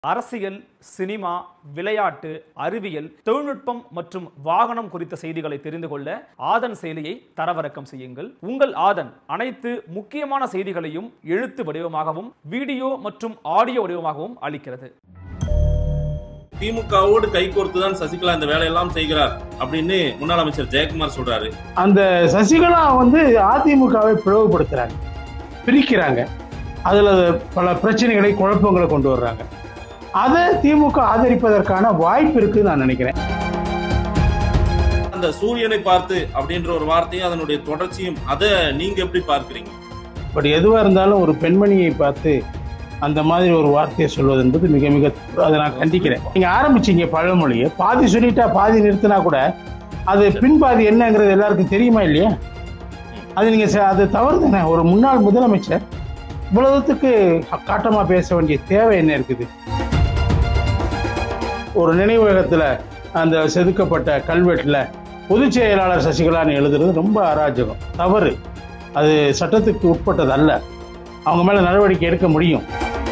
அரசியல் சினிமா விளையாட்டு அறிவியல் தொழில்நுட்பம் மற்றும் வாகனம் குறித்த செய்திகளை தெரிந்து கொள்ள ஆதன் செயலியை தரவிறக்கம் செய்யுங்கள் உங்கள் ஆதன் அனைத்து முக்கியமான செய்திகளையும் எழுத்து வடிவமாகவும் வீடியோ மற்றும் ஆடியோ வடிவமாகவும் அளிக்கிறது திமுகவோடு கைகோர்த்து தான் சசிகலா இந்த வேலையெல்லாம் செய்கிறார் அப்படின்னு முன்னாள் அமைச்சர் ஜெயக்குமார் சொல்றாரு அந்த சசிகலா வந்து அதிமுகவை பிளவுபடுத்துறாங்க பிரிக்கிறாங்க அதுல பல பிரச்சனைகளை குழப்பங்களை கொண்டு வர்றாங்க அதை திமுக ஆதரிப்பதற்கான வாய்ப்பு இருக்குன்னு நான் நினைக்கிறேன் அந்த சூரியனை பார்த்து அப்படின்ற ஒரு வார்த்தையும் அதனுடைய தொடர்ச்சியும் அதை நீங்க எப்படி பார்க்கிறீங்க பட் எதுவாக இருந்தாலும் ஒரு பெண்மணியை பார்த்து அந்த மாதிரி ஒரு வார்த்தையை சொல்வது என்பது மிக மிக தப்பு. அதை நான் கண்டிக்கிறேன் நீங்க ஆரம்பிச்சீங்க பழமொழியை பாதி சொல்லிட்டா பாதி நிறுத்தினா கூட அது பின்பாதி என்னங்கிறது எல்லாருக்கும் தெரியுமா இல்லையா அது நீங்க ச- அது தவறு தானே ஒரு முன்னாள் முதலமைச்சர் இவ்வளவுத்துக்கு காட்டமா பேச வேண்டிய தேவை என்ன இருக்குது ஒரு நினைவகத்துல அந்த செதுக்கப்பட்ட கல்வெட்டுல பொதுச் செயலாளர் சசிகலான்னு எழுதுறது ரொம்ப அராஜகம் தவறு அது சட்டத்துக்கு உட்பட்டது அல்ல அவங்க மேல நடவடிக்கை எடுக்க முடியும்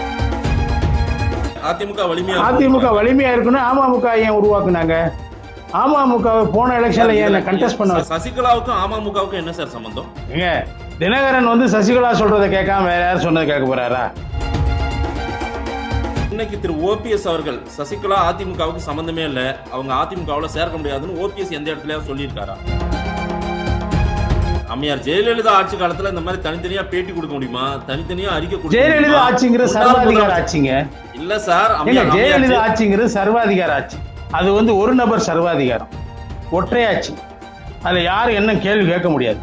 அதிமுக வலிமையா அதிமுக வலிமையா இருக்குன்னு அமமுக ஏன் உருவாக்குனாங்க அமமுக போன எலெக்ஷன்ல ஏன் கண்டெஸ்ட் பண்ண ச- சசிகலாவுக்கும் அமமுகவுக்கும் என்ன சார் சம்பந்தம் ஏங்க தினகரன் வந்து சசிகலா சொல்றதை கேட்காம வேற யாரும் சொன்னதை கேட்க போறாரா இன்னைக்கு திரு ஓபிஎஸ் அவர்கள் சசிகலா அதிமுகவுக்கு சம்பந்தமே இல்ல அவங்க அதிமுகவுல சேர்க்க முடியாதுன்னு ஓபிஎஸ் எந்த இடத்துலயாவது சொல்லியிருக்காரா அம்மையார் ஜெயலலிதா ஆட்சி காலத்துல இந்த மாதிரி தனித்தனியா பேட்டி கொடுக்க முடியுமா தனித்தனியா அறிக்கை கொடுக்க ஜெயலலிதா முடியுமா? ஆட்சிங்கிற முன்னாள் சர்வாதிகார முதலமைச்சர் ஆட்சிங்க இல்ல சார் ஏங்க அம்மையார் அம்மையார் ஜெயலலிதா ஆட்சிங்கிறது சர்வாதிகார ஆட்சி அது வந்து ஒரு நபர் சர்வாதிகாரம் ஒற்றையாட்சி அதுல யாரும் என்ன கேள்வி கேட்க முடியாது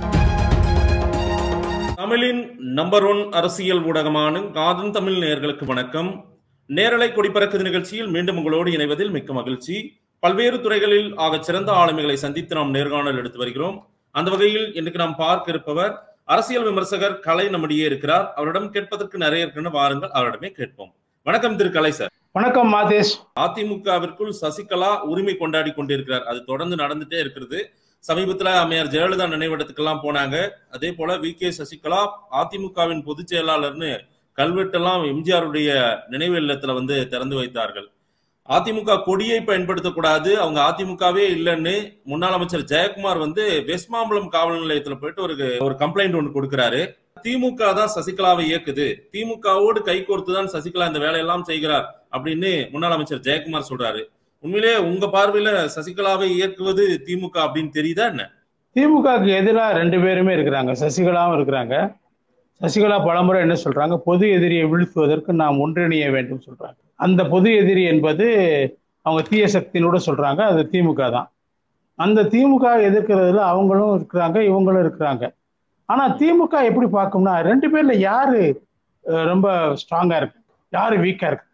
தமிழின் நம்பர் ஒன் அரசியல் ஊடகமான காதன் தமிழ் நேயர்களுக்கு வணக்கம் நேரலை கொடிப்பறக்குது நிகழ்ச்சியில் மீண்டும் உங்களோடு இணைவதில் மிக்க மகிழ்ச்சி பல்வேறு துறைகளில் ஆகச் சிறந்த ஆளுமைகளை சந்தித்து நாம் நேர்காணல் எடுத்து வருகிறோம் அந்த வகையில் இன்றைக்கு நாம் பார்க்க இருப்பவர் அரசியல் விமர்சகர் கலை நம்மிடையே இருக்கிறார் அவரிடம் கேட்பதற்கு நிறைய இருக்குன்னு வாருங்கள் அவரிடமே கேட்போம் வணக்கம் திரு கலை சார் வணக்கம் மாதேஷ் அதிமுகவிற்குள் சசிகலா உரிமை கொண்டாடி கொண்டிருக்கிறார் அது தொடர்ந்து நடந்துட்டே இருக்கிறது சமீபத்துல அம்மையார் ஜெயலலிதா நினைவிடத்துக்கெல்லாம் போனாங்க அதே போல வி கே சசிகலா அதிமுகவின் பொதுச் செயலாளர்னு கல்வெட்டெல்லாம் எம்ஜிஆருடைய நினைவு இல்லத்துல வந்து திறந்து வைத்தார்கள் அதிமுக கொடியை பயன்படுத்தக்கூடாது அவங்க அதிமுகவே இல்லைன்னு முன்னாள் அமைச்சர் ஜெயக்குமார் வந்து வெஸ்மாம்பலம் காவல் நிலையத்துல போயிட்டு ஒரு ஒரு கம்ப்ளைண்ட் ஒன்று கொடுக்கிறாரு திமுக தான் சசிகலாவை இயக்குது திமுகவோடு கைகோர்த்து தான் சசிகலா இந்த வேலையெல்லாம் செய்கிறார் அப்படின்னு முன்னாள் அமைச்சர் ஜெயக்குமார் சொல்றாரு உண்மையிலே உங்க பார்வையில சசிகலாவை இயக்குவது திமுக அப்படின்னு தெரியுதா என்ன திமுகவுக்கு எதிராக ரெண்டு பேருமே இருக்கிறாங்க சசிகலாவும் இருக்கிறாங்க சசிகலா பலமுறை என்ன சொல்றாங்க பொது எதிரியை வீழ்த்துவதற்கு நாம் ஒன்றிணைய வேண்டும் சொல்றாங்க அந்த பொது எதிரி என்பது அவங்க தீய சக்தியினோட சொல்றாங்க அது திமுக தான் அந்த திமுக எதிர்க்கிறதுல அவங்களும் இருக்கிறாங்க இவங்களும் இருக்கிறாங்க ஆனா திமுக எப்படி பார்க்கும்னா ரெண்டு பேர்ல யாரு அஹ், ரொம்ப ஸ்ட்ராங்கா இருக்கு யாரு வீக்கா இருக்கு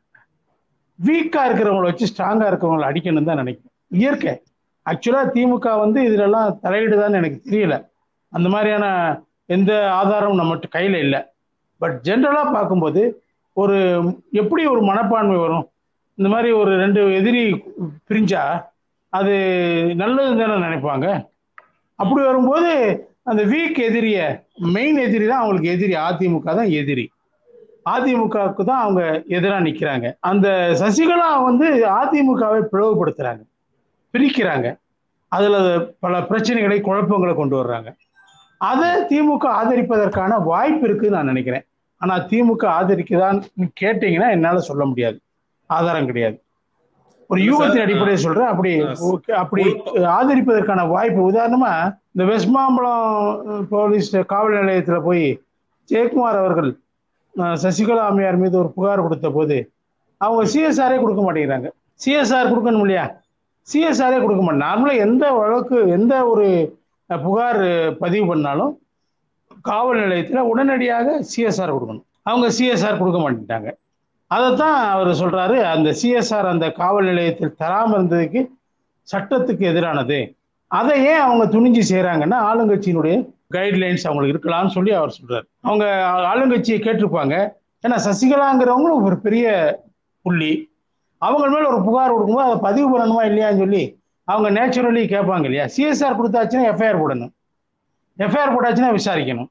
வீக்கா இருக்கிறவங்கள வச்சு ஸ்ட்ராங்கா இருக்கிறவங்களை அடிக்கணும் தான் நினைக்கிறேன் இயற்கை ஆக்சுவலா திமுக வந்து இதுலலாம் தலையிடுதான்னு எனக்கு தெரியல அந்த மாதிரியான எந்த ஆதாரமும் நம்மகிட்ட கையில இல்லை பட் ஜென்ரலா பார்க்கும்போது ஒரு எப்படி ஒரு மனப்பான்மை வரும் இந்த மாதிரி ஒரு ரெண்டு எதிரி பிரிஞ்சா அது நல்லது தானே நினைப்பாங்க அப்படி வரும்போது அந்த வீக் எதிரிய மெயின் எதிரி தான் அவங்களுக்கு எதிரி அதிமுக தான் எதிரி அதிமுகவுக்கு தான் அவங்க எதிராக நிற்கிறாங்க அந்த சசிகலா வந்து அதிமுகவை பிளவுபடுத்துறாங்க பிரிக்கிறாங்க அதுல பல பிரச்சனைகளை குழப்பங்களை கொண்டு வர்றாங்க அதை திமுக ஆதரிப்பதற்கான வாய்ப்பு இருக்குன்னு நான் நினைக்கிறேன் ஆனா திமுக ஆதரிக்குதான்னு கேட்டீங்கன்னா என்னால சொல்ல முடியாது ஆதாரம் கிடையாது ஒரு இல்ல யூகத்தின் சார், அடிப்படையில் சொல்றேன் அப்படி ஆ, ஓகே, அப்படி ஒரு- ஆதரிப்பதற்கான வாய்ப்பு உதாரணமா இந்த வெஸ்ட்மாம்பலம் போலீஸ் காவல் நிலையத்துல போய் ஜெயக்குமார் அவர்கள் அஹ், சசிகலா அம்மையார் மீது ஒரு புகார் கொடுத்த போது அவங்க சிஎஸ்ஆரே கொடுக்க மாட்டேங்கிறாங்க சிஎஸ்ஆர் கொடுக்கணும் இல்லையா சிஎஸ்ஆரே கொடுக்க மாட்டேன் நார்மலாக எந்த வழக்கு எந்த ஒரு அஹ், புகார் அஹ், பதிவு பண்ணாலும் காவல் நிலையத்தில் உடனடியாக சிஎஸ்ஆர் கொடுக்கணும் அவங்க சிஎஸ்ஆர் கொடுக்க மாட்டேங்கிட்டாங்க அதைத்தான் அவர் சொல்றாரு அந்த சிஎஸ்ஆர் அந்த காவல் நிலையத்தில் தராமல் இருந்ததுக்கு சட்டத்துக்கு எதிரானது அதை ஏன் அவங்க துணிஞ்சு செய்கிறாங்கன்னா ஆளுங்கட்சியினுடைய கைட்லைன்ஸ் அவங்களுக்கு இருக்கலாம்னு சொல்லி அவர் சொல்றாரு அவங்க ஆளுங்கட்சியை கேட்டிருப்பாங்க ஏன்னா சசிகலாங்கிறவங்களும் ஒரு பெரிய புள்ளி அவங்க மேல ஒரு புகார் கொடுக்கும்போது அதை பதிவு பண்ணணுமா இல்லையான்னு சொல்லி அவங்க நேச்சுரலி கேட்பாங்க இல்லையா சிஎஸ்ஆர் கொடுத்தாச்சுன்னா எஃப்ஐஆர் போடணும் எஃப்ஐஆர் போட்டாச்சுன்னா விசாரிக்கணும்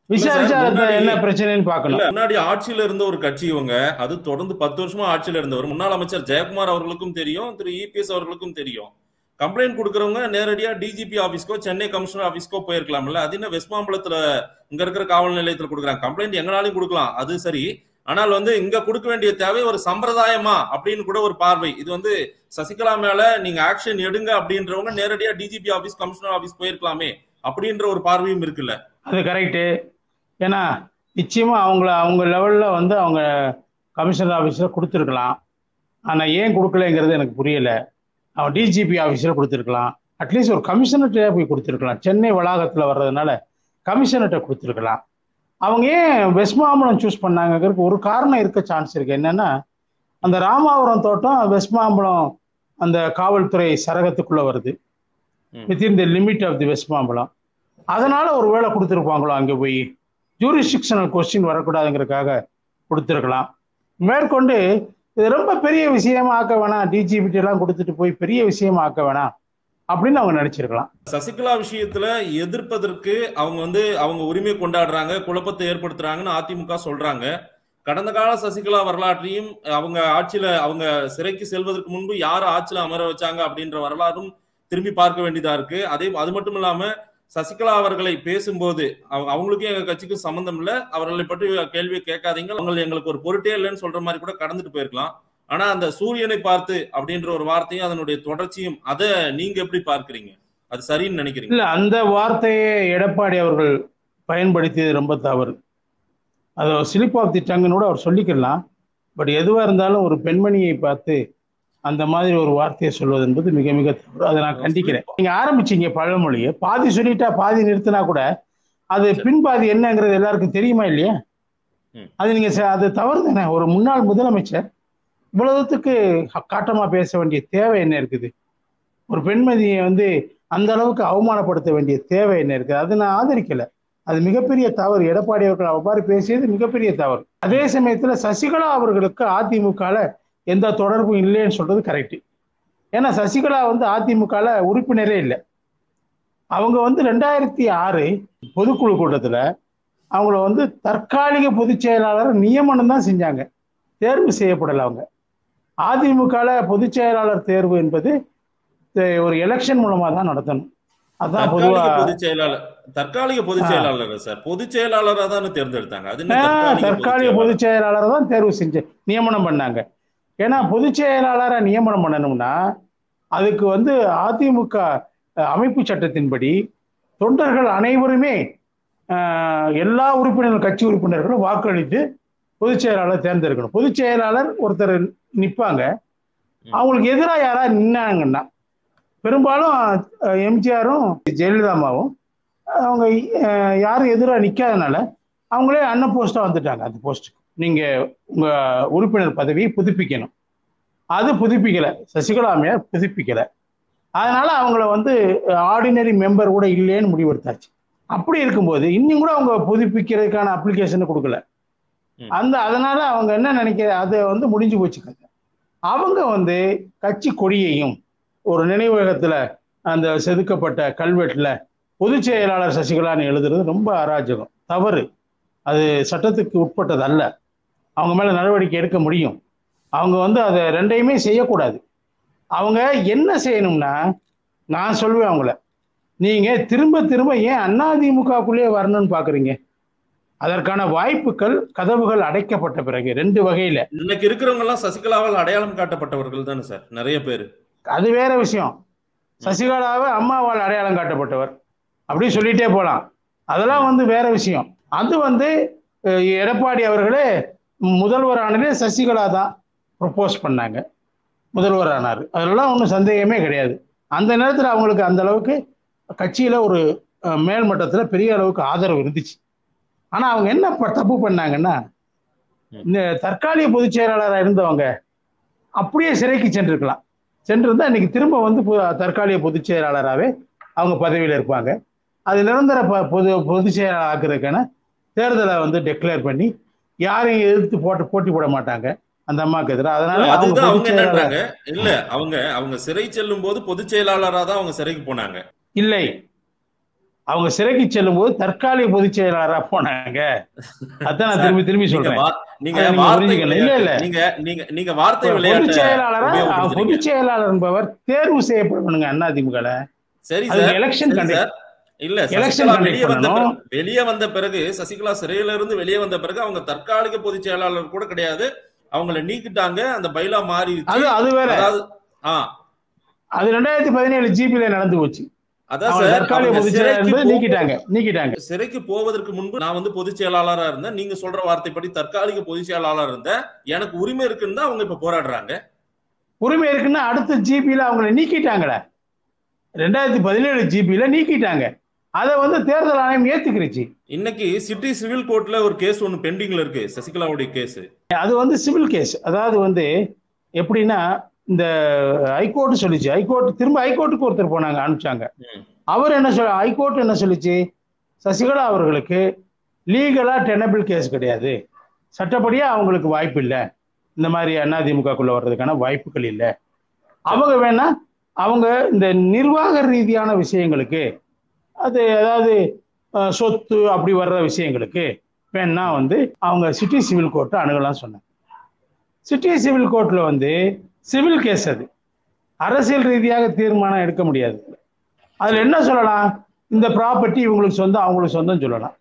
விசாரிச்சா அது முன்னாடி- என்ன பிரச்சனைன்னு பார்க்கணும் இல்ல முன்னாடி ஆட்சியில இருந்த ஒரு கட்சி இவங்க அது தொடர்ந்து பத்து வருஷமா ஆட்சியில இருந்தவர் முன்னாள் அமைச்சர் ஜெயக்குமார் அவர்களுக்கும் தெரியும் திரு இபிஎஸ் அவர்களுக்கும் தெரியும் கம்ப்ளைண்ட் கொடுக்கறவங்க நேரடியா டிஜிபி ஆபீஸ்க்கோ சென்னை கமிஷனர் ஆபீஸ்க்கோ போயிருக்கலாம்ல அது என்ன வெஸ்ட் மாம்பலத்துல இங்க இருக்கிற காவல் நிலையத்துல கொடுக்குறாங்க கம்ப்ளைண்ட் எங்கனாலையும் கொடுக்கலாம் அது சரி ஆனால் வந்து இங்க கொடுக்க வேண்டிய தேவை ஒரு சம்பிரதாயமா அப்படின்னு கூட ஒரு பார்வை இது வந்து சசிகலா மேல நீங்க ஆக்ஷன் எடுங்க அப்படின்றவங்க நேரடியா டிஜிபி ஆபீஸ் கமிஷனர் ஆபீஸ் போயிருக்கலாமே அப்படின்ற ஒரு பார்வையும் இருக்குல்ல அது கரெக்டு ஏன்னா நிச்சயமா அவங்கள அவங்க லெவல்ல வந்து அவங்க கமிஷனர் ஆஃபீஸில் கொடுத்துருக்கலாம் ஆனால் ஏன் கொடுக்கலங்கிறது எனக்கு புரியல அவன் டிஜிபி ஆஃபீஸில் கொடுத்துருக்கலாம் அட்லீஸ்ட் ஒரு கமிஷனர்கிட்ட போய் கொடுத்துருக்கலாம் சென்னை வளாகத்தில் வர்றதுனால கமிஷனர்கிட்ட கொடுத்துருக்கலாம் அவங்க ஏன் வெஸ்ட் மாம்பலம் சூஸ் பண்ணாங்கிறதுக்கு ஒரு காரணம் இருக்க சான்ஸ் இருக்கு என்னன்னா அந்த ராமாபுரம் தோட்டம் வெஸ்ட் மாம்பலம் அந்த காவல்துறை சரகத்துக்குள்ள வருது ம். Within the limit of the west Mambalam அதனால ஒரு வேளை கொடுத்துருப்பாங்களோ அங்கே போய் ஜூரிஸ்டிக்ஷனல் கொஸ்டின் வரக்கூடாதுங்கிறதுக்காக கொடுத்துருக்கலாம் மேற்கொண்டு இது ரொம்ப பெரிய விஷயமா ஆக்க வேணாம் டிஜிபிடி எல்லாம் கொடுத்துட்டு போய் பெரிய விஷயமா ஆக்க வேணாம் அப்படின்னு அவங்க நினைச்சிருக்கலாம் சசிகலா விஷயத்துல எதிர்ப்பதற்கு அவங்க வந்து அவங்க உரிமை கொண்டாடுறாங்க குழப்பத்தை ஏற்படுத்துறாங்கன்னு அதிமுக சொல்றாங்க கடந்த கால சசிகலா வரலாற்றையும் அவங்க ஆட்சியில அவங்க சிறைக்கு செல்வதற்கு முன்பு யார் ஆட்சியில அமர வச்சாங்க அப்படின்ற வரலாறும் திரும்பி பார்க்க வேண்டியதா இருக்கு அதே அது மட்டும் இல்லாம சசிகலா அவர்களை பேசும்போது அவங்க அவங்களுக்கும் எங்க கட்சிக்கும் சம்பந்தம் இல்ல அவர்களை பற்றி கேள்வியை கேட்காதீங்க அவங்க எங்களுக்கு ஒரு பொருட்டே இல்லைன்னு சொல்ற மாதிரி கூட கடந்துட்டு போயிருக்கலாம் ஆனா அந்த சூரியனை பார்த்து அப்படின்ற ஒரு வார்த்தையும் அதனுடைய தொடர்ச்சியும் அதை நீங்க எப்படி பார்க்கறீங்க அது சரின்னு நினைக்கிறீங்க இல்ல அந்த வார்த்தையை எடப்பாடி அவர்கள் பயன்படுத்தியது ரொம்ப தவறு அது ஸ்லிப் ஆஃப் தி டங்குன்னு அவர் சொல்லிக்கலாம் பட் எதுவாக இருந்தாலும் ஒரு பெண்மணியை பார்த்து அந்த மாதிரி ஒரு வார்த்தையை சொல்வது என்பது மிக மிக தவறு அதை நான் கண்டிக்கிறேன் நீங்க ஆரம்பிச்சீங்க பழமொழியை பாதி சொல்லிட்டா பாதி நிறுத்தினா கூட அது பின்பாதி என்னங்கிறது எல்லாருக்கும் தெரியுமா இல்லையா ம். அது நீங்க ச- அது தவறு தானே ஒரு முன்னாள் முதலமைச்சர் இவ்வளவுத்துக்கு காட்டமா பேச வேண்டிய தேவை என்ன இருக்குது ஒரு பெண்மதியை வந்து அந்த அளவுக்கு அவமானப்படுத்த வேண்டிய தேவை என்ன இருக்குது அது நான் ஆதரிக்கல அது மிகப்பெரிய தவறு எடப்பாடி அவர்கள் அவ்வாறு பேசியது மிகப்பெரிய தவறு அதே சமயத்துல சசிகலா அவர்களுக்கு அதிமுகல எந்த தொடர்பும் இல்லைன்னு சொல்றது கரெக்ட் ஏன்னா சசிகலா வந்து அதிமுகல உறுப்பினரே இல்லை அவங்க வந்து ரெண்டாயிரத்தி ஆறு பொதுக்குழு கூட்டத்துல அவங்கள வந்து தற்காலிக பொதுச் செயலாளர் நியமனம் தான் செஞ்சாங்க தேர்வு செய்யப்படலை அவங்க அதிமுகல பொதுச் செயலாளர் தேர்வு என்பது அஹ், ஒரு எலெக்ஷன் மூலமா தான் நடத்தணும் அதான் பொதுவா தற்காலிக பொதுச் செயலாளர் தற்காலிக பொதுச் ஆ. செயலாளர் சார் பொதுச் செயலாளரா தானே தேர்ந்தெடுத்தாங்க அது என்ன ஆஹ், தற்காலிக தற்காலிக பொதுச் பொதுச் செயலாளர் தான் தேர்வு செஞ்சு நியமனம் பண்ணாங்க ஏன்னா பொதுச் செயலாளரை நியமனம் பண்ணணும்னா அதுக்கு வந்து அதிமுக அஹ், அமைப்பு சட்டத்தின்படி தொண்டர்கள் அனைவருமே ஆஹ், எல்லா உறுப்பினர்கள் கட்சி உறுப்பினர்களும் வாக்களித்து பொதுச் செயலாளர் தேர்ந்தெடுக்கணும் பொதுச் செயலாளர் ஒருத்தர் நிற்பாங்க அவங்களுக்கு எதிராக யாரா நின்னாங்கன்னா பெரும்பாலும் அஹ், எம்ஜிஆரும் ஜெயலலிதா அம்மாவும் அவங்க அஹ், யாரும் எதிராக நிற்காதனால அவங்களே அண்ணன் போஸ்டா வந்துட்டாங்க அந்த போஸ்ட்டுக்கு நீங்க உங்க உறுப்பினர் பதவியை புதுப்பிக்கணும் அது புதுப்பிக்கல சசிகலா அம்மையார் புதுப்பிக்கல அதனால அவங்கள வந்து ஆர்டினரி மெம்பர் கூட இல்லைன்னு முடிவெடுத்தாச்சு அப்படி இருக்கும்போது இன்னும் கூட அவங்க புதுப்பிக்கிறதுக்கான அப்ளிகேஷன் கொடுக்கல ம். அந்த அதனால அவங்க என்ன நினைக்கிற அது வந்து முடிஞ்சு போச்சு கதை அவங்க வந்து கட்சி கொடியையும் ஒரு நினைவகத்துல அந்த செதுக்கப்பட்ட கல்வெட்டுல பொதுச் செயலாளர் சசிகலான்னு எழுதுறது ரொம்ப அராஜகம் தவறு அது சட்டத்துக்கு உட்பட்டது அல்ல அவங்க மேல நடவடிக்கை எடுக்க முடியும் அவங்க வந்து அதை ரெண்டையுமே செய்யக்கூடாது அவங்க என்ன செய்யணும்னா நான் சொல்லுவேன் அவங்கள நீங்க திரும்ப திரும்ப ஏன் அதிமுகக்குள்ளேயே வரணும்னு பாக்குறீங்க அதற்கான வாய்ப்புகள் கதவுகள் அடைக்கப்பட்ட பிறகு ரெண்டு வகையில இன்னைக்கு இருக்கிறவங்க எல்லாம் சசிகலாவால் அடையாளம் காட்டப்பட்டவர்கள் தானே சார் நிறைய பேர் அது வேற விஷயம் சசிகலாவை அம்மாவால் அடையாளம் காட்டப்பட்டவர் அப்படி சொல்லிட்டே போலாம் அதெல்லாம் வந்து வேற விஷயம் அது வந்து அஹ், எடப்பாடி அவர்களே முதல்வர் ஆனதே சசிகலா தான் ப்ரொப்போஸ் பண்ணாங்க முதல்வர் ஆனார் அதெல்லாம் ஒன்றும் சந்தேகமே கிடையாது அந்த நேரத்தில் அவங்களுக்கு அந்த அளவுக்கு கட்சியில ஒரு அஹ், மேல் மட்டத்தில் பெரிய அளவுக்கு ஆதரவு இருந்துச்சு ஆனா அவங்க என்ன ப- தப்பு பண்ணாங்கன்னா இந்த தற்காலிக பொதுச் செயலாளராக இருந்தவங்க அப்படியே சிறைக்கு சென்றிருக்கலாம் சென்றிருந்தா இன்னைக்கு திரும்ப வந்து பு- தற்காலிக பொதுச் செயலாளராகவே அவங்க பதவியில் இருப்பாங்க அது நிரந்தர ப- பொது பொதுச் செயலாளர் ஆக்குறதுக்கான தேர்தலை வந்து டிக்ளேர் பண்ணி யாரையும் எதிர்த்து போட்டு போட்டி போட மாட்டாங்க அந்த அம்மாவுக்கு எதிராக அதனால அவங்க அதுதான் அவங்க பொதுச் என்ன செயலாளர் பண்ணாங்க இல்ல அவங்க அவங்க சிறை செல்லும் போது பொதுச் செயலாளரா தான் அவங்க சிறைக்கு போனாங்க இல்லை அவங்க சிறைக்கு செல்லும் போது தற்காலிக பொதுச் செயலாளரா போனாங்க அதான் நான் திரும்பி திரும்பி நீங்க சொல்றேன் வா- நீங்க அதை நீங்க வார்த்தை புரிஞ்சுக்கணும். இல்ல, இல்ல. விளையாட்டு. நீங்க நீங்க நீங்க வார்த்தை பொதுச் விளையாட்டு செயலாளரா உபயோகப்படுத்துறீங்க. பொதுச் செயலாளர் என்பவர் தேர்வு செய்யப்படுவானுங்க அதிமுக சரி அது சார் எலெக்ஷன் சரி கண்டக்ட் சார். இல்ல Election சசிகலா conduct வெளியே வந்த பண்ணணும். பிறகு வெளியே வந்த பிறகு சசிகலா சிறையில இருந்து வெளியே வந்த பிறகு அவங்க தற்காலிக பொதுச் செயலாளர் கூட கிடையாது அவங்கள நீக்கிட்டாங்க அந்த பைலா மாறிடுச்சு அது அது வேற அதாவது ஆ அது ரெண்டாயிரத்தி பதினேழு ஜிபில நடந்து போச்சு அதான் அவங்க சார் தற்காலிக அவங்க பொதுச் செயலாளர் சிறைக்கு என்பதை போ- நீக்கிட்டாங்க நீக்கிட்டாங்க சிறைக்கு போவதற்கு முன்பு நான் வந்து பொதுச் செயலாளரா இருந்தேன் நீங்க சொல்ற வார்த்தைப்படி தற்காலிக பொதுச் செயலாளர் இருந்தேன் எனக்கு உரிமை இருக்குன்னு தான் அவங்க இப்ப போராடுறாங்க உரிமை இருக்குன்னா அடுத்த ஜிபியில அவங்கள நீக்கிட்டாங்கடா ரெண்டாயிரத்தி பதினேழு ஜிபியில நீக்கிட்டாங்க அதை வந்து தேர்தல் ஆணையம் ஏத்துக்கிருச்சு இன்னைக்கு சிட்டி சிவில் கோர்ட்ல ஒரு கேஸ் ஒன்னு பெண்டிங்ல இருக்கு சசிகலாவுடைய கேஸ் அது வந்து சிவில் கேஸ் அதாவது வந்து எப்படின்னா இந்த ஹைகோர்ட் சொல்லிச்சு ஹைகோர்ட் திரும்ப ஹைகோர்ட்டுக்கு ஒருத்தர் போனாங்க அனுப்பிச்சாங்க ம். அவர் என்ன சொல்ல ஹைகோர்ட் என்ன சொல்லிச்சு சசிகலா அவர்களுக்கு லீகலா டெனபிள் கேஸ் கிடையாது சட்டப்படியா அவங்களுக்கு வாய்ப்பு இல்லை இந்த மாதிரி அதிமுகக்குள்ள வர்றதுக்கான வாய்ப்புகள் இல்லை அவங்க வேணா அவங்க இந்த நிர்வாக ரீதியான விஷயங்களுக்கு அது அதாவது அஹ், சொத்து அப்படி வர்ற விஷயங்களுக்கு வேணா வந்து அவங்க சிட்டி சிவில் கோர்ட்டை அணுகலாம் சொன்னாங்க சிட்டி சிவில் கோர்ட்டில் வந்து சிவில் கேஸ் அது அரசியல் ரீதியாக தீர்மானம் எடுக்க முடியாது அதில் என்ன சொல்லலாம் இந்த ப்ராப்பர்ட்டி இவங்களுக்கு சொந்தம் அவங்களுக்கு சொந்தம் சொல்லலாம்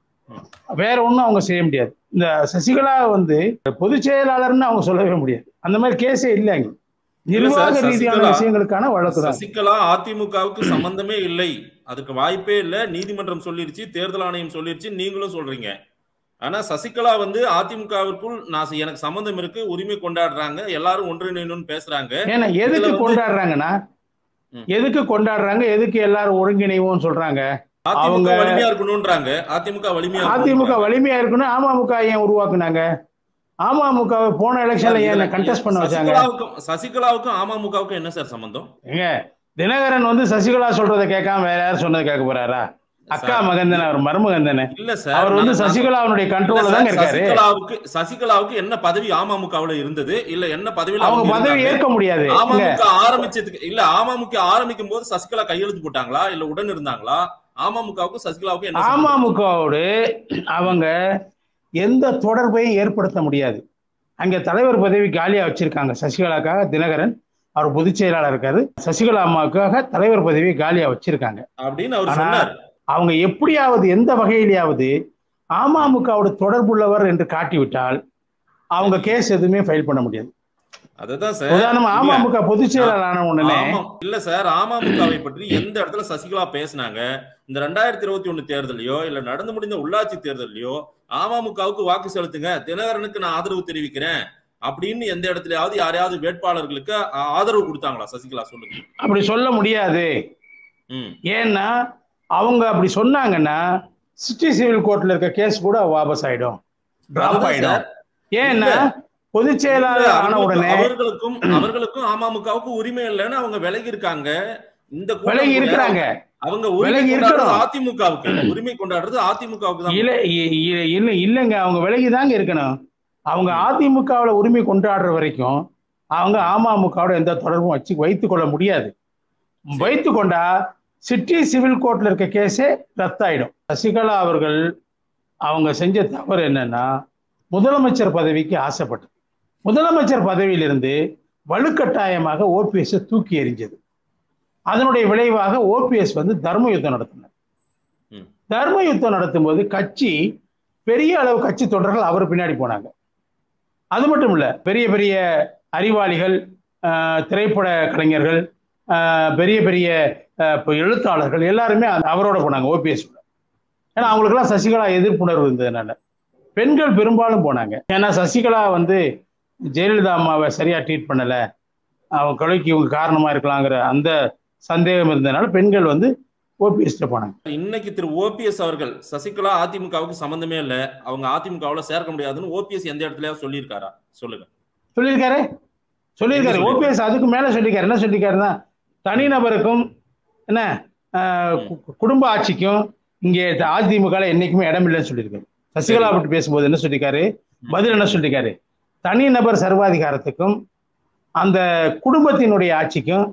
வேற ஒன்றும் அவங்க செய்ய முடியாது இந்த சசிகலா வந்து பொதுச் செயலாளர்னு அவங்க சொல்லவே முடியாது அந்த மாதிரி கேஸே இல்லை அங்க இல்ல சார், நிர்வாக ரீதியான சசிகலா- விஷயங்களுக்கான வழக்கு தான் சசிகலா அதிமுகவுக்கு சம்பந்தமே இல்லை அதுக்கு வாய்ப்பே இல்ல நீதிமன்றம் சொல்லிருச்சு தேர்தல் ஆணையம் சொல்லிருச்சு நீங்களும் சொல்றீங்க ஆனா சசிகலா வந்து அதிமுகவிற்குள் நான் செ- எனக்கு சம்பந்தம் இருக்கு உரிமை கொண்டாடுறாங்க எல்லாரும் ஒன்றிணைணும்னு பேசுறாங்க ஏன்னா எதுக்கு வந்து- கொண்டாடுறாங்கன்னா ம். எதுக்கு கொண்டாடுறாங்க எதுக்கு எல்லாரும் ஒருங்கிணைவோம்னு சொல்றாங்க அதிமுக அவங்க- வலிமையா இருக்கணும்ன்றாங்க அதிமுக வலிமையா அதிமுக இருக்கணும்ன்றாங்க. வலிமையா இருக்கணும் அமமுக ஏன் உருவாக்குனாங்க அமமுக போன எலெக்ஷன்ல ஏன் இதுல- கண்டெஸ்ட் பண்ண வச்சாங்க சசிகலாவுக்கும் சசிகலாவுக்கும் அமமுகவுக்கும் என்ன சார் சம்பந்தம் ஏங்க தினகரன் வந்து சசிகலா சொல்றதை கேட்காம வேற யாரும் சொன்னதை கேட்க போறாரா அக்கா சார், மகன் தானே அவர் மருமகன் தானே இல்ல சார் அவர் வந்து நான்- சசிகலாவுடைய இல்ல கண்ட்ரோல்ல சார், தாங்க இருக்காரு சசிகலாவுக்கு சசிகலாவுக்கு என்ன பதவி அமமுகவுல இருந்தது இல்ல என்ன பதவியில அவங்க அவங்க பதவி இருந்தாங்க? ஏற்க முடியாது இங்க அமமுக ஆரம்பிச்சதுக்கு இல்ல அமமுக ஆரம்பிக்கும் போது சசிகலா கையெழுத்து போட்டாங்களா இல்ல உடன் இருந்தாங்களா அமமுகவுக்கும் சசிகலாவுக்கும் என்ன சம்பந்தம்? அமமுகவோடு அவங்க எந்த தொடர்பையும் ஏற்படுத்த முடியாது அங்க தலைவர் பதவி காலியா வச்சிருக்காங்க சசிகலாக்காக தினகரன் அவர் பொதுச் செயலாளர் இருக்காரு சசிகலா அம்மாவுக்காக தலைவர் பதவி காலியா வச்சிருக்காங்க அப்படின்னு அவர் ஆனா, சொன்னார் அவங்க எப்படியாவது எந்த வகையிலேயாவது அமமுகவோட தொடர்புள்ளவர் என்று காட்டிவிட்டால் அவங்க கேஸ் எதுவுமே ஃபைல் பண்ண முடியாது அதுதான் சார் உதாரணமா இல்ல. அமமுக பொதுச் செயலாளர் ஆன உடனே ஆமா. இல்ல சார் அமமுகவை பற்றி எந்த இடத்துல சசிகலா பேசினாங்க இந்த ரெண்டாயிரத்தி இருபத்தி ஒண்ணு தேர்தலையோ இல்ல நடந்து முடிந்த உள்ளாட்சி தேர்தலையோ அமமுகவுக்கு வாக்கு செலுத்துங்க தினகரனுக்கு நான் ஆதரவு தெரிவிக்கிறேன் அப்படின்னு எந்த இடத்துலயாவது யாரையாவது வேட்பாளர்களுக்கு ஆ- ஆதரவு கொடுத்தாங்களா சசிகலா சொல்லுங்க அப்படி சொல்ல முடியாது ம் ஏன்னா அவங்க அப்படி சொன்னாங்கன்னா சிட்டி சிவில் கோர்ட்ல இருக்க கேஸ் கூட வாபஸ் ஆயிடும் டிராப் அதுதான் ஆயிடும் சார். ஏன்னா பொதுச் செயலாளர் ஆன அவர்களுக்கு- உடனே அவர்களுக்கும் அவர்களுக்கும் அமமுகவுக்கும் உரிமை இல்லைன்னு அவங்க விலகி இருக்காங்க இந்த கூட்டம் விலகி கூட இருக்கிறாங்க அவங்க உரிமை விலகி கொண்டாடுறது இருக்கணும். அதிமுகவுக்கு உரிமை கொண்டாடுறது அதிமுகவுக்கு தான் இல்ல இ- இ- இல்ல இல்லைங்க அவங்க விலகி தாங்க இருக்கணும் அவங்க அதிமுகவுல உரிமை கொண்டாடுற வரைக்கும் அவங்க அமமுகவோட எந்த தொடர்பும் வச்சு வைத்துக் கொள்ள முடியாது வைத்து கொண்டா சிட்டி சிவில் கோர்ட்ல இருக்க கேஸே ரத்தாயிடும் சசிகலா அவர்கள் அவங்க செஞ்ச தவறு என்னன்னா முதலமைச்சர் பதவிக்கு ஆசைப்பட்டு முதலமைச்சர் பதவியிலிருந்து வலுக்கட்டாயமாக ஓபிஎஸ் தூக்கி எறிஞ்சது அதனுடைய விளைவாக ஓபிஎஸ் வந்து தர்ம யுத்தம் நடத்தினார் ம். தர்ம யுத்தம் நடத்தும் போது கட்சி பெரிய அளவு கட்சி தொண்டர்கள் அவர் பின்னாடி போனாங்க அது மட்டும் இல்ல பெரிய பெரிய அறிவாளிகள் ஆஹ், திரைப்பட கலைஞர்கள் ஆஹ், பெரிய பெரிய ஆஹ், இப்ப எழுத்தாளர்கள் எல்லாருமே அவரோட போனாங்க ஓபிஎஸ் ஏன்னா அவங்களுக்கெல்லாம் சசிகலா எதிர்ப்புணர்வு இருந்ததுனால பெண்கள் பெரும்பாலும் போனாங்க ஏன்னா சசிகலா வந்து ஜெயலலிதா அம்மாவை சரியா ட்ரீட் பண்ணல அவங்க கொலைக்கு இவங்க காரணமா இருக்கலாங்கிற அந்த சந்தேகம் இருந்ததுனால பெண்கள் வந்து ஓபிஎஸ்ட போனாங்க இன்னைக்கு திரு ஓபிஎஸ் அவர்கள் சசிகலா அதிமுகவுக்கு சம்பந்தமே இல்ல அவங்க அதிமுகவுல சேர்க்க முடியாதுன்னு ஓபிஎஸ் எந்த இடத்துலயாவது சொல்லியிருக்காரா சொல்லுங்க சொல்லியிருக்காரு சொல்லியிருக்காரு என்ன சொல்லியிருக்காரு? ஓபிஎஸ் அதுக்கு மேல சொல்லியிருக்காரு என்ன சொல்லியிருக்காருன்னா தனிநபருக்கும் என்ன ஆஹ், கு- குடும்ப ஆட்சிக்கும் இங்கே அதிமுக ல என்னைக்குமே இடம் இல்லைன்னு சொல்லியிருக்காரு சசிகலா சரி. பற்றி பேசும்போது என்ன சொல்லியிருக்காரு பதில் என்ன சொல்லியிருக்காரு தனிநபர் சர்வாதிகாரத்துக்கும் அந்த குடும்பத்தினுடைய ஆட்சிக்கும்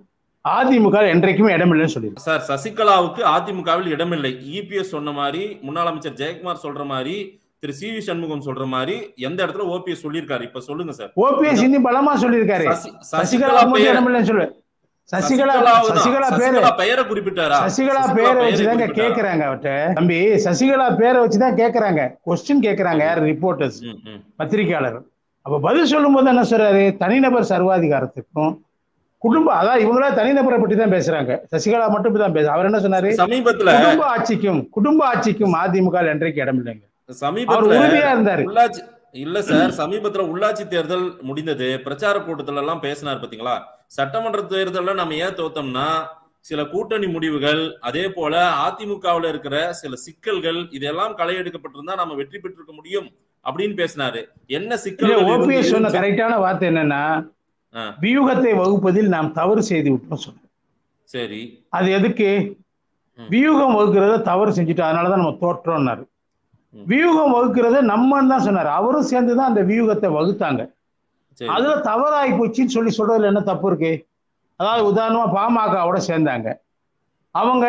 அதிமுக என்றைக்குமே இடமில்லைன்னு சொல்லியிருக்கு சார் சசிகலாவுக்கு அதிமுகவில் இடமில்லை இபிஎஸ் சொன்ன மாதிரி முன்னாள் அமைச்சர் ஜெயக்குமார் சொல்ற மாதிரி திரு சி வி சண்முகம் சொல்ற மாதிரி எந்த இடத்துல ஓபிஎஸ் சொல்லியிருக்காரு இப்ப சொல்லுங்க சார் ஓபிஎஸ் இன்னும் பலமா சொல்லியிருக்காரு சசி- சசிகலா சசிகலா மட்டும் பெயர் இடமில்லைன்னு சொல்லு சசிகலா சசிகலாவுதான். சசிகலா பேரு சசிகலா பெயரை குறிப்பிட்டாரா சசிகலா சசிகலா பேரை பெயரை வச்சுதாங்க குறிப்பிட்டாரா? கேக்குறாங்க அவர்கிட்ட தம்பி சசிகலா பேரை வச்சுதான் கேக்குறாங்க கொஸ்டின் கேக்குறாங்க யார் ரிப்போர்ட்டர்ஸ் ம், ம். பத்திரிகையாளர் அப்ப பதில் சொல்லும் போது என்ன சொல்றாரு தனிநபர் சர்வாதிகாரத்துக்கும் குடும்ப அதான் இவங்களா தனிநபரை பற்றி தான் பேசுறாங்க சசிகலா மட்டும் தான் பேச அவர் என்ன சொன்னாரு சமீபத்துல குடும்ப ஆட்சிக்கும் குடும்ப ஆட்சிக்கும் அதிமுக என்றைக்கு இடம் இல்லைங்க அவர் சமீபத்துல உறுதியா இருந்தாரு உள்ளாட்சி இல்ல சார் சமீபத்துல உள்ளாட்சி தேர்தல் முடிந்தது பிரச்சார கூட்டத்துல எல்லாம் பேசினார் பாத்தீங்களா சட்டமன்ற தேர்தல்ல நம்ம ஏன் தோத்தோம்னா சில கூட்டணி முடிவுகள் அதே போல அதிமுகவுல இருக்கிற சில சிக்கல்கள் இதெல்லாம் களை எடுக்கப்பட்டிருந்தா நம்ம வெற்றி பெற்றிருக்க முடியும் அப்படின்னு பேசினாரு என்ன சிக்கல் ஓபிஎஸ் சொன்ன கரெக்டான வார்த்தை என்னன்னா ஆ. வியூகத்தை வகுப்பதில் நாம் தவறு செய்து விட்டோம் சொன்னோம் சரி அது எதுக்கு ம். வியூகம் வகுக்கிறத தவறு செஞ்சுட்டோம் அதனாலதான் நம்ம தோற்றோம்னாரு ம். வியூகம் வகுக்கிறத நம்மன்னு தான் சொன்னாரு அவரும் சேர்ந்து தான் அந்த வியூகத்தை வகுத்தாங்க சரி அதுல தவறாகி போச்சுன்னு சொல்லி சொல்றதுல என்ன தப்பு இருக்கு அதாவது உதாரணமா பாமகவோட சேர்ந்தாங்க அவங்க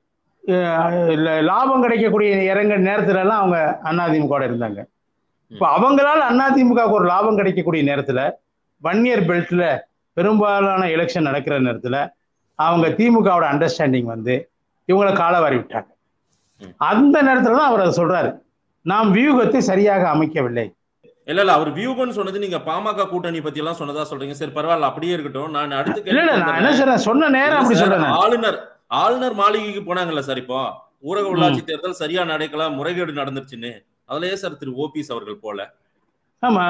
அஹ், ல- லாபம் கிடைக்கக்கூடிய இறங்க நேரத்துல எல்லாம் அவங்க அதிமுக இருந்தாங்க இப்ப அவங்களால அதிமுக ஒரு லாபம் கிடைக்கக்கூடிய நேரத்துல வன்னியர் பெல்ட்ல பெரும்பாலான எலெக்ஷன் நடக்கிற நேரத்துல அவங்க திமுகவோட அண்டர்ஸ்டாண்டிங் வந்து இவங்களை காலவாரி விட்டாங்க ம். அந்த நேரத்துல தான் அவர் அதை சொல்றாரு நாம் வியூகத்தை சரியாக அமைக்கவில்லை இல்ல இல்ல அவர் வியூகம்னு சொன்னது நீங்க பாமக கூட்டணி பத்தி எல்லாம் சொன்னதா சொல்றீங்க சரி பரவாயில்ல அப்படியே இருக்கட்டும் நான் அடுத்து இல்ல இல்ல நான் என்ன சொல்றேன் சொன்ன நேரம் அப்படி இல்ல சார், சொல்றேன் நான். ஆளுநர் ஆளுநர் மாளிகைக்கு போனாங்கல்ல சார் இப்போ ஊரக உள்ளாட்சி தேர்தல் சரியா நடக்கல முறைகேடு நடந்துருச்சுன்னு அதுலயே சார் திரு ஓபிஎஸ் அவர்கள் போல ஆமா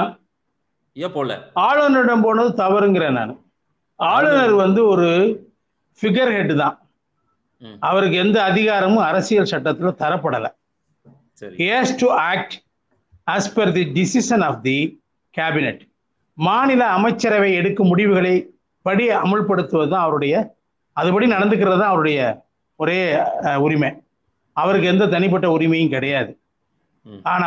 ஏன் போல ஆளுநரிடம் போனது தவறுங்கிறேன் நான் ஆளுநர் வந்து ஒரு ஃபிகர் ஹெட் தான் ம். அவருக்கு எந்த அதிகாரமும் அரசியல் சட்டத்துல தரப்படல சரி has to act as per the decision of the cabinet மாநில அமைச்சரவை எடுக்கும் முடிவுகளை படி அமுல்படுத்துவது தான் அவருடைய அதுபடி நடந்துக்கிறது தான் அவருடைய ஒரே அஹ், உரிமை அவருக்கு எந்த தனிப்பட்ட உரிமையும் கிடையாது ம். ஆனா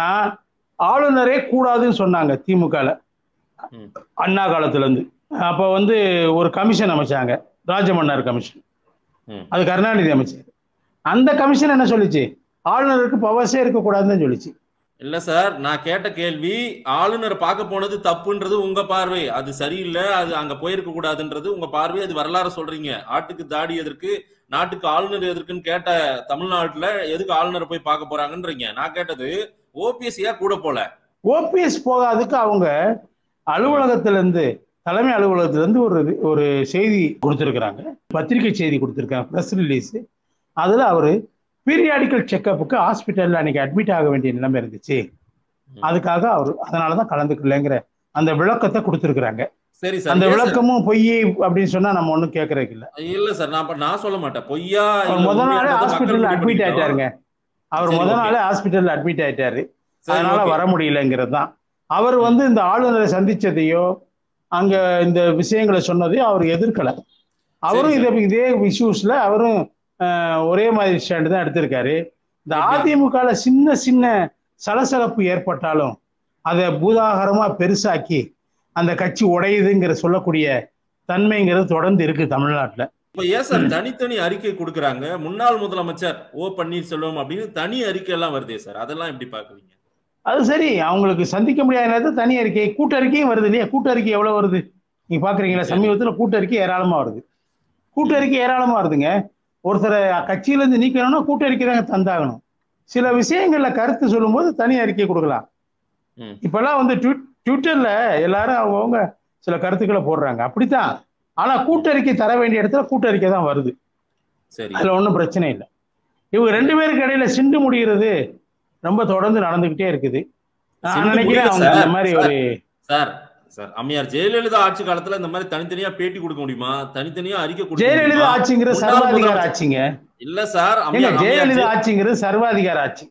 ஆளுநரே கூடாதுன்னு சொன்னாங்க திமுகல ம். அண்ணா காலத்துல இருந்து அப்ப வந்து ஒரு கமிஷன் அமைச்சாங்க ராஜமன்னார் கமிஷன் ம். அது கருணாநிதி அமைச்சர் அந்த கமிஷன் என்ன சொல்லுச்சு ஆளுநருக்கு பவர்ஸே இருக்கக்கூடாதுன்னு சொல்லிச்சு இல்ல சார் நான் கேட்ட கேள்வி ஆளுநர் பார்க்க போனது தப்புன்றது உங்க பார்வை அது சரியில்லை அது அங்க போயிருக்க கூடாதுன்றது உங்க பார்வை அது வரலாறு சொல்றீங்க ஆட்டுக்கு தாடி எதற்கு நாட்டுக்கு ஆளுநர் எதற்குன்னு கேட்ட தமிழ்நாட்டுல எதுக்கு ஆளுநரை போய் பார்க்க போறாங்கன்றீங்க நான் கேட்டது ஓபிஎஸ் ஏன் கூட போல ஓபிஎஸ் போகாதுக்கு அவங்க அலுவலகத்துல இருந்து தலைமை அலுவலகத்துல இருந்து ஒரு ஒரு செய்தி கொடுத்துருக்குறாங்க பத்திரிகை செய்தி கொடுத்துருக்காங்க ப்ரெஸ் ரிலீஸ் அதுல அவரு பீரியாடிக்கல் செக்கப்புக்கு ஹாஸ்பிட்டல்ல அன்னைக்கு அட்மிட் ஆக வேண்டிய நிலைமை இருந்துச்சு அதுக்காக அவர் அதனாலதான் கலந்துக்கலங்கிற அந்த விளக்கத்தை கொடுத்துருக்குறாங்க சரி சார் அந்த ஏன் சார்? விளக்கமும் பொய் அப்படின்னு சொன்னா நம்ம ஒண்ணும் கேட்கறதுக்கு இல்ல இல்ல சார் நான் அப்ப- நான் சொல்ல மாட்டேன் பொய்யா அவர் இல்ல முத நாளே உண்மையான்றதை மக்கள் ஹாஸ்பிட்டல்ல முடிவு அட்மிட் பண்ணிக்கிட்டோம். ஆயிட்டாருங்க அவர் சரி, முத okay. நாளே ஹாஸ்பிட்டல்ல அட்மிட் ஆயிட்டாரு சரி, அதனால okay. வர முடியலங்கிறது தான் அவர் வந்து இந்த ஆளுநரை சந்திச்சதையோ அங்க இந்த விஷயங்களை சொன்னதையோ அவர் எதிர்க்கல அவரும் சரி, இதே இதே இஷ்யூஸ்ல அவரும் அஹ், ஒரே மாதிரி ஸ்டாண்டு தான் எடுத்திருக்காரு இந்த எப்படி? அதிமுகல சின்ன சின்ன சலசலப்பு ஏற்பட்டாலும் அதை பூதாகரமா பெருசாக்கி அந்த கட்சி உடையுதுங்கிற சொல்லக்கூடிய தன்மைங்கிறது தொடர்ந்து இருக்கு தமிழ்நாட்டுல இப்ப ஏன் சார் தனித்தனி அறிக்கை கொடுக்கறாங்க முன்னாள் முதலமைச்சர் ஓ பன்னீர்செல்வம் அப்படின்னு தனி அறிக்கை எல்லாம் வருதே சார் அதெல்லாம் எப்படி பாக்குறீங்க அது சரி அவங்களுக்கு சந்திக்க முடியாத நேரத்தில் தனி அறிக்கை கூட்டறிக்கையும் வருது இல்லையா கூட்டறிக்கை எவ்வளவு வருது நீங்க பாக்குறீங்களா சரி. சமீபத்துல கூட்டறிக்கை ஏராளமா வருது கூட்டறிக்கை ஏராளமா வருதுங்க ஒருத்தரை கட்சியில இருந்து நீக்கணும்னா கூட்டறிக்கை தாங்க தந்தாகணும் சில விஷயங்கள்ல கருத்து சொல்லும்போது தனி அறிக்கை கொடுக்கலாம் ம். இப்பெல்லாம் வந்து ட்விட்- ட்விட்டர்ல எல்லாரும் அவங்கவுங்க சில கருத்துக்களை போடுறாங்க அப்படித்தான் ஆனா கூட்டறிக்கை தர வேண்டிய இடத்துல கூட்டறிக்கை தான் வருது சரி அதுல ஒன்றும் பிரச்சனை இல்லை இவங்க ரெண்டு பேருக்கு இடையில சிண்டு முடிகிறது ரொம்ப தொடர்ந்து நடந்துகிட்டே இருக்குது நான் சிண்டு நினைக்கிறேன் முடியல அவங்க சார். இந்த மாதிரி ஒரு சார் சார் அம்மையார் ஜெயலலிதா ஆட்சி காலத்துல இந்த மாதிரி தனித்தனியா பேட்டி கொடுக்க முடியுமா தனித்தனியா அறிக்கை கொடுக்க ஜெயலலிதா முடியுமா? ஆட்சிங்கிறது முன்னாள் சர்வாதிகார முதலமைச்சர். ஆட்சிங்க இல்ல சார் ஏங்க அம்மையார் அம்மையார் ஜெயலலிதா ஜெய- ஆட்சிங்கிறது சர்வாதிகார ஆட்சி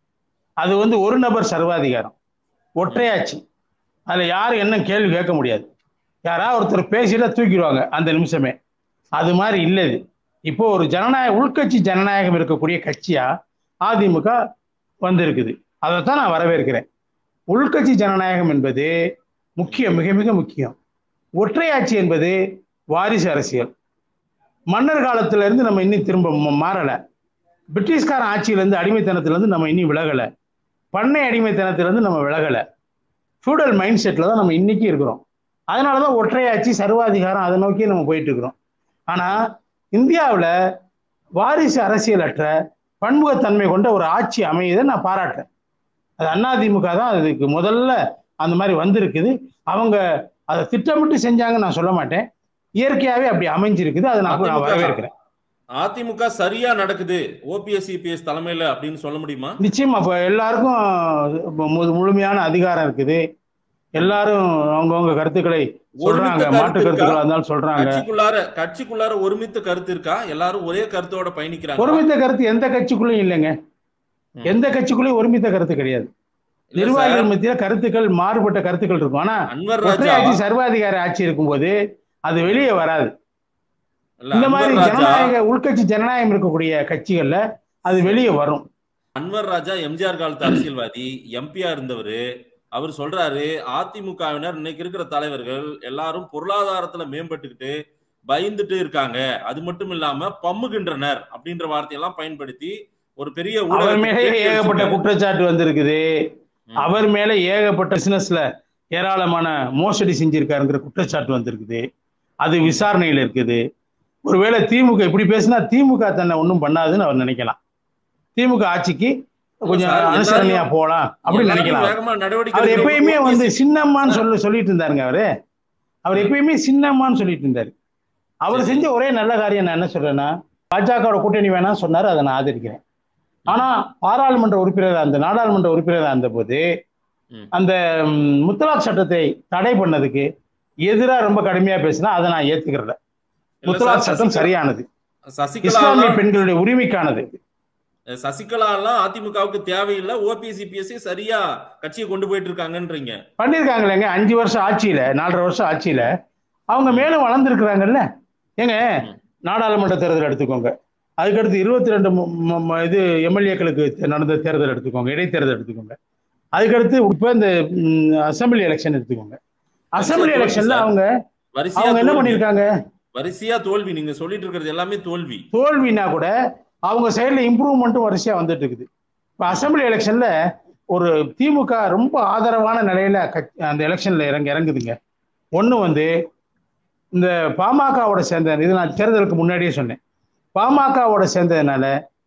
அது வந்து ஒரு நபர் சர்வாதிகாரம் ஒற்றையாட்சி அதுல யாரும் என்ன கேள்வி கேட்க முடியாது யாராவது ஒருத்தர் பேசிட்டா தூக்கிடுவாங்க அந்த நிமிஷமே அது மாதிரி இல்லை இது இப்போ ஒரு ஜனநாயக உள்கட்சி ஜனநாயகம் இருக்கக்கூடிய கட்சியா அதிமுக வந்திருக்குது அதைத்தான் நான் வரவேற்கிறேன் உள்கட்சி ஜனநாயகம் என்பது முக்கியம் மிக மிக முக்கியம் ஒற்றையாட்சி என்பது வாரிசு அரசியல் மன்னர் காலத்துல இருந்து நம்ம இன்னும் திரும்ப ம- மாறல பிரிட்டிஷ்கார ஆட்சியிலேருந்து அடிமைத்தனத்திலேருந்து நம்ம இன்னும் விலகலை பண்ணை அடிமைத்தனத்திலேருந்து நம்ம விலகலை ஃபியூடல் மைண்ட் செட்டில் தான் நம்ம இன்னைக்கு இருக்கிறோம் அதனால தான் ஒற்றையாட்சி சர்வாதிகாரம் அதை நோக்கி நம்ம போயிட்டு இருக்கிறோம் ஆனால் இந்தியாவில் வாரிசு அரசியலற்ற பன்முகத்தன்மை கொண்ட ஒரு ஆட்சி அமையதை நான் பாராட்டுறேன் அது அதிமுக தான் அதுக்கு முதல்ல அந்த மாதிரி வந்திருக்குது அவங்க அதை திட்டமிட்டு செஞ்சாங்கன்னு நான் சொல்ல மாட்டேன் இயற்கையாகவே அப்படி அமைஞ்சிருக்குது அதை நான் நான் அதிமுக வரவேற்கிறேன் அதிமுக சரியா நடக்குது ஓபிஎஸ் சிபிஎஸ் தலைமையில அப்படின்னு சொல்ல முடியுமா நிச்சயமா இப்போ எல்லாருக்கும் மு- முழுமையான அதிகாரம் இருக்குது எல்லாரும் அவங்கவுங்க கருத்துக்களை சொல்றாங்க ஒருமித்த மாற்று கருத்து இருக்கா? கருத்துக்களா இருந்தாலும் சொல்றாங்க கட்சிக்குள்ளார கட்சிக்குள்ளார ஒருமித்த கருத்து இருக்கா எல்லாரும் ஒரே கருத்தோட பயணிக்கிறாங்க ஒருமித்த கருத்து எந்த கட்சிக்குள்ளயும் இல்லைங்க ம். எந்த கட்சிக்குள்ளயும் ஒருமித்த கருத்து கிடையாது இல்ல நிர்வாகிகள் சார், மத்தியில கருத்துக்கள் மாறுபட்ட கருத்துக்கள் இருக்கும் ஆனா அன்வர் ராஜா ஒற்றையாட்சி சர்வாதிகார ஆட்சி இருக்கும்போது அது வெளியே வராது இல்ல, இந்த மாதிரி அன்வர் ராஜா ஜனநாயக உள்கட்சி ஜனநாயகம் இருக்கக்கூடிய கட்சிகள்ல அது வெளியே வரும் அன்வர் ராஜா எம்ஜிஆர் காலத்து அரசியல்வாதி எம்பியா இருந்தவரு அவர் சொல்றாரு அதிமுகவினர் இன்னைக்கு இருக்கிற தலைவர்கள் எல்லாரும் பொருளாதாரத்துல மேம்பட்டுக்கிட்டு பயந்துட்டு இருக்காங்க அது மட்டும் இல்லாம பம்முகின்றனர் அப்படின்ற வார்த்தையெல்லாம் பயன்படுத்தி ஒரு பெரிய அவர் ஊடகத்துக்கு மேலே பேட்டி ஏகப்பட்ட அளிச்சிருக்காரு. குற்றச்சாட்டு வந்திருக்குது ம். அவர் மேல ஏகப்பட்ட பிசினஸ்ல ஏராளமான மோசடி செஞ்சிருக்காருங்கிற குற்றச்சாட்டு வந்திருக்குது அது விசாரணையில் இருக்குது ஒருவேளை திமுக இப்படி பேசினா திமுக தன்னை ஒன்றும் பண்ணாதுன்னு அவர் நினைக்கலாம் திமுக ஆட்சிக்கு கொஞ்சம் சார், எல்லாரும் அனுசரணையா போலாம் அப்படின்னு எல்லாரும் நினைக்கலாம் வேகமா நடவடிக்கை அவர் எடுக்கிற எப்பயுமே OPS வந்து சின்னம்மான்னு சொல்லி சொல்லிட்டு இருந்தாருங்க அவரு அவர் ம். எப்பயுமே சின்னம்மான்னு சொல்லிட்டு இருந்தாரு அவர் சரி. செஞ்ச ஒரே நல்ல காரியம் நான் என்ன சொல்றேன்னா பாஜகவோட கூட்டணி வேணாம் சொன்னாரு அதை நான் ஆதரிக்கிறேன் ஆனா பாராளுமன்ற உறுப்பினராக அந்த நாடாளுமன்ற உறுப்பினராக இருந்த போது ம். அந்த ம், முத்தலாக் சட்டத்தை தடை பண்ணதுக்கு எதிராக ரொம்ப கடுமையா பேசினா அதை நான் ஏத்துக்கிறல இல்ல முத்தலாக் சார், சட்டம் சசிகலா- சரியானது சசிகலா இஸ்லாமிய எல்லாம் பெண்களுடைய உரிமைக்கானது சசிகலா எல்லாம் அதிமுகவுக்கு தேவையில்லை ஓபிஎஸ் சிபிஎஸ் சரியா கட்சியை கொண்டு போயிட்டு இருக்காங்கன்றீங்க பண்ணிருக்காங்களேங்க அஞ்சு வருஷம் ஆட்சியில நாலரை வருஷம் ஆட்சியில அவங்க மேலும் வளர்ந்துருக்குறாங்கல்ல ஏங்க ம். நாடாளுமன்ற நாடாளுமன்ற தேர்தல் எடுத்துக்கோங்க அதுக்கடுத்து இருபத்தி ரெண்டு இது எம்எல்ஏக்களுக்கு நடந்த தேர்தல் எடுத்துக்கோங்க இடைத்தேர்தல் எடுத்துக்கோங்க அதுக்கடுத்து இப்போ இந்த அசம்பிளி எலெக்ஷன் எடுத்துக்கோங்க அசம்பிளி தோல்வி எலெக்ஷன்ல சார். அவங்க வரிசையா அவங்க என்ன தோல்வி. பண்ணிருக்காங்க வரிசையா தோல்வி நீங்க சொல்லிட்டு இருக்கிறது எல்லாமே தோல்வி தோல்வினா கூட அவங்க சைடுல இம்ப்ரூவ்மெண்ட்டும் வரிசையா வந்துட்டு இருக்குது இப்போ அசம்பிளி எலெக்ஷன்ல ஒரு திமுக ரொம்ப ஆதரவான நிலையில கட்சி- அந்த எலெக்ஷன்ல இறங்க இறங்குதுங்க ஒன்று வந்து இந்த பாமகவோட சேர்ந்த இது நான் தேர்தலுக்கு முன்னாடியே சொன்னேன் பாமகவோட சேர்ந்ததுனால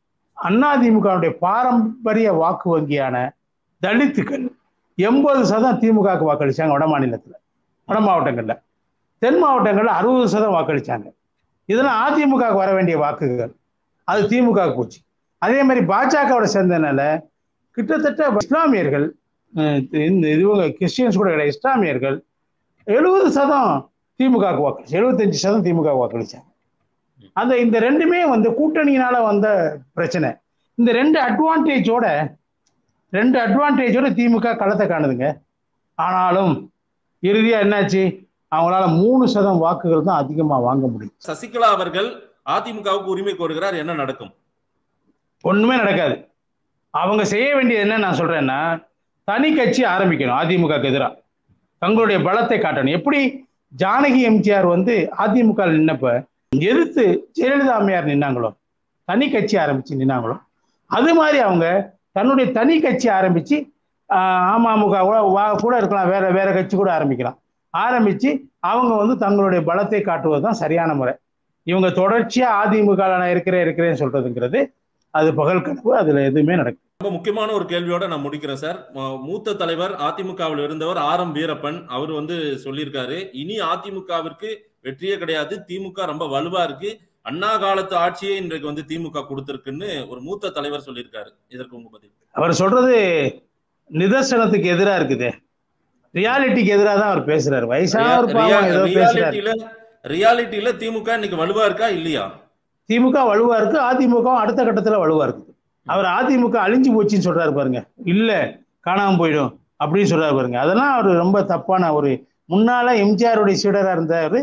அதிமுகவுடைய பாரம்பரிய வாக்கு வங்கியான தலித்துக்கள் எண்பது சதம் திமுகவுக்கு வாக்களிச்சாங்க வட மாநிலத்தில் வட மாவட்டங்கள்ல தென் மாவட்டங்கள்ல அறுபது சதம் வாக்களிச்சாங்க இதெல்லாம் அதிமுகவுக்கு வர வேண்டிய வாக்குகள் அது திமுகவுக்கு போச்சு அதே மாதிரி பாஜகவோட சேர்ந்ததுனால கிட்டத்தட்ட இஸ்லாமியர்கள் அஹ், இந்த இவங்க கிறிஸ்டியன்ஸ் கூட கிடையாது இஸ்லாமியர்கள் எழுபது சதம் திமுகவுக்கு வாக்களிச்சு எழுபத்தஞ்சு சதம் திமுக வாக்களிச்சாங்க அந்த இந்த ரெண்டுமே வந்து கூட்டணியினால வந்த பிரச்சனை இந்த ரெண்டு அட்வான்டேஜோட ரெண்டு அட்வான்டேஜோட திமுக களத்தை காணுதுங்க ஆனாலும் இறுதியா என்னாச்சு அவங்களால மூணு சதம் வாக்குகள் தான் அதிகமா வாங்க முடியும் சசிகலா அவர்கள் அதிமுகவுக்கு உரிமை கோருகிறார் என்ன நடக்கும் ஒண்ணுமே நடக்காது அவங்க செய்ய வேண்டியது என்ன நான் சொல்றேன்னா தனி கட்சி ஆரம்பிக்கணும் அதிமுகக்கு எதிராக தங்களுடைய பலத்தை காட்டணும் எப்படி ஜானகி எம்ஜிஆர் வந்து அதிமுக ல நின்னப்ப எதிர்த்து ஜெயலலிதா அம்மையார் நின்னாங்களோ தனி கட்சி ஆரம்பிச்சு நின்னாங்களோ அது மாதிரி அவங்க தன்னுடைய தனி கட்சி ஆரம்பிச்சு ஆஹ், அமமுக கூட வா- கூட இருக்கலாம் வேற வேற கட்சி கூட ஆரம்பிக்கலாம் ஆரம்பிச்சு அவங்க வந்து தங்களுடைய பலத்தை காட்டுவது தான் சரியான முறை இவங்க தொடர்ச்சியா அதிமுக ல நான் இருக்கிறேன் இருக்கிறேன்னு சொல்றதுங்கிறது அது பகல் கனவு அதுல எதுவுமே நடக்கும் ரொம்ப முக்கியமான ஒரு கேள்வியோட நான் முடிக்கிறேன் சார் ம- மூத்த தலைவர் அதிமுகவில் இருந்தவர் ஆர் எம் வீரப்பன் அவர் வந்து சொல்லியிருக்காரு இனி அதிமுகவிற்கு வெற்றியே கிடையாது திமுக ரொம்ப வலுவா இருக்கு அண்ணா காலத்து ஆட்சியே இன்றைக்கு வந்து திமுக கொடுத்திருக்குன்னு ஒரு மூத்த தலைவர் சொல்லியிருக்காரு இதற்கு உங்க பதில் அவர் சொல்றது நிதர்சனத்துக்கு எதிரா இருக்குது ரியாலிட்டிக்கு எதிராக தான் அவர் பேசுறாரு வயசானவர் பாவம் ஏதோ பேசுறாரு ரியாலிட்டியில ரியாலிட்டியில திமுக இன்னைக்கு வலுவா இருக்கா இல்லையா திமுக வலுவா இருக்கு அதிமுக அடுத்த கட்டத்துல வலுவா இருக்குது அவர் அதிமுக அழிஞ்சு போச்சுன்னு சொல்றாரு பாருங்க இல்ல காணாம போயிடும் அப்படின்னு சொல்றாரு பாருங்க அதெல்லாம் அவர் ரொம்ப தப்பான ஒரு முன்னால எம்ஜிஆருடைய சீடரா இருந்தவர்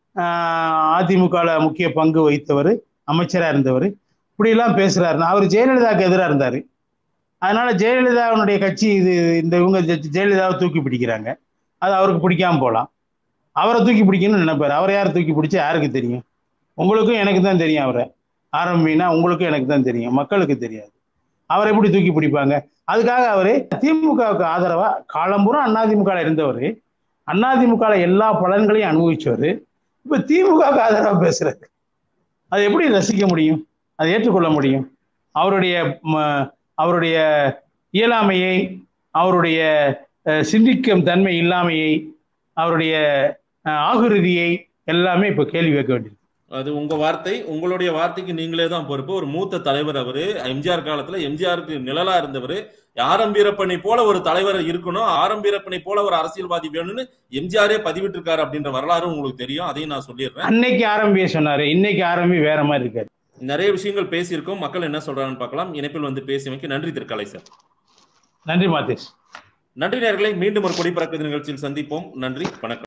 அதிமுகல முக்கிய பங்கு வகித்தவர் அமைச்சரா இருந்தவர் இப்படிலாம் பேசுறாருன்னா அவர் ஜெயலலிதாவுக்கு எதிராக இருந்தாரு அதனால ஜெயலலிதாவுடைய கட்சி இது இந்த இவங்க ஜெ- ஜெயலலிதாவை தூக்கி பிடிக்கிறாங்க அது அவருக்கு பிடிக்காம போகலாம் அவரை தூக்கி பிடிக்கணும்னு நினைப்பாரு அவரை யார் தூக்கி பிடிச்சா யாருக்கு தெரியும் உங்களுக்கும் எனக்கு தான் தெரியும் அவரை ஆரம்பினா உங்களுக்கும் எனக்கு தான் தெரியும் மக்களுக்கு தெரியாது அவரை எப்படி தூக்கி பிடிப்பாங்க அதுக்காக அவரு திமுகவுக்கு ஆதரவா காலம்புறம் அதிமுக இருந்தவர் அதிமுக எல்லா பலன்களையும் அனுபவிச்சவர் இப்ப திமுகவுக்கு ஆதரவா பேசுறாரு அது எப்படி ரசிக்க முடியும் அதை ஏற்றுக்கொள்ள முடியும் அவருடைய ம- அவருடைய இயலாமையை அவருடைய அஹ், சிந்திக்கும் தன்மை இல்லாமையை அவருடைய அஹ், ஆகுருதியை எல்லாமே இப்ப கேள்வி கேட்க வேண்டியது அது உங்க வார்த்தை உங்களுடைய வார்த்தைக்கு நீங்களே தான் பொறுப்பு ஒரு மூத்த தலைவர் அவரு எம்ஜிஆர் காலத்துல எம்ஜிஆருக்கு நிழலா இருந்தவர் ஆரம்பீரப்பனை போல ஒரு தலைவர் இருக்கணும் ஆரம்பீரப்பனை போல ஒரு அரசியல்வாதி வேணும்னு எம்ஜிஆரே பதிவிட்டு இருக்காரு அப்படின்ற வரலாறு உங்களுக்கு தெரியும் அதையும் நான் சொல்லிடுறேன் அன்னைக்கு ஆரம்பிய சொன்னாரு இன்னைக்கு ஆரம்பி வேற மாதிரி இருக்காரு நிறைய விஷயங்கள் பேசியிருக்கோம் மக்கள் என்ன சொல்றாங்கன்னு பார்க்கலாம் இணைப்பில் வந்து பேசியமைக்கு நன்றி திருக்கலை சார் நன்றி மாதேஷ் நன்றி நேர்களை மீண்டும் ஒரு கொடி பறக்குது நிகழ்ச்சியில் சந்திப்போம் நன்றி வணக்கம்